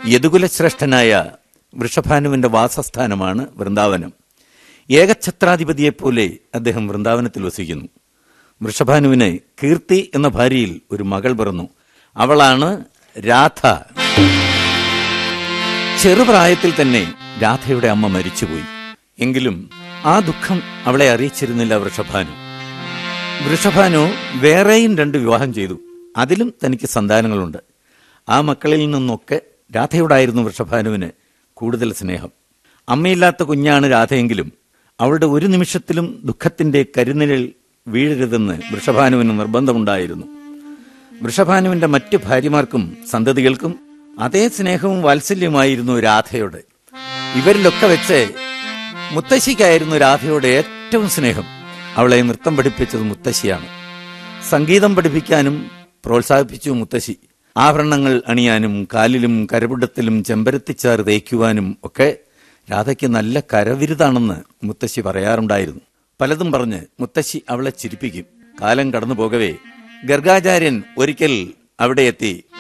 യദുകുലശ്രേഷ്ഠനായ വൃഷഭാനുവിന്റെ വാസസ്ഥാനമാണ് വൃന്ദാവനം ഏകഛത്രാധിപതിയെപ്പോലെ അദ്ദേഹം വൃന്ദാവനത്തിൽ വസിക്കുന്നു വൃഷഭാനുവിന് കീർത്തി എന്ന ഭാര്യയിൽ ഒരു മകൾ പിറന്നു അവളാണ് രാധ ചെറുപ്രായത്തിൽ തന്നെ രാധയുടെ അമ്മ മരിച്ചുപോയി എങ്കിലും ആ ദുഃഖം അവളെ അറിയിച്ചിരുന്നില്ല വൃഷഭാനു വൃഷഭാനു വേറെയും രണ്ട് വിവാഹം ചെയ്തു അതിലും തനിക്ക് സന്താനങ്ങളുണ്ട് ആ മക്കളിൽ നിന്നൊക്കെ രാധയോടായിരുന്നു വൃഷഭാനുവിന് കൂടുതൽ സ്നേഹം അമ്മയില്ലാത്ത കുഞ്ഞാണ് രാധയെങ്കിലും അവളുടെ ഒരു നിമിഷത്തിലും ദുഃഖത്തിന്റെ കരുനിഴൽ വീഴരുതെന്ന് വൃഷഭാനുവിന് നിർബന്ധമുണ്ടായിരുന്നു വൃഷഭാനുവിന്റെ മറ്റു ഭാര്യമാർക്കും സന്തതികൾക്കും അതേ സ്നേഹവും വാത്സല്യമായിരുന്നു രാധയോട് ഇവരിലൊക്കെ വെച്ച് മുത്തശ്ശിക്കായിരുന്നു രാധയോട് ഏറ്റവും സ്നേഹം അവളെ നൃത്തം പഠിപ്പിച്ചത് മുത്തശ്ശിയാണ് സംഗീതം പഠിപ്പിക്കാനും പ്രോത്സാഹിപ്പിച്ചു മുത്തശ്ശി ആഭരണങ്ങൾ അണിയാനും കാലിലും കരപിടത്തിലും ചെമ്പരത്തിച്ചാറ് തേക്കുവാനും ഒക്കെ രാധയ്ക്ക് നല്ല കരവിരുതാണെന്ന് മുത്തശ്ശി പറയാറുണ്ടായിരുന്നു പലതും പറഞ്ഞ് മുത്തശ്ശി അവളെ ചിരിപ്പിക്കും കാലം കടന്നു പോകവേ ഗർഗാചാര്യൻ ഒരിക്കൽ അവിടെ എത്തി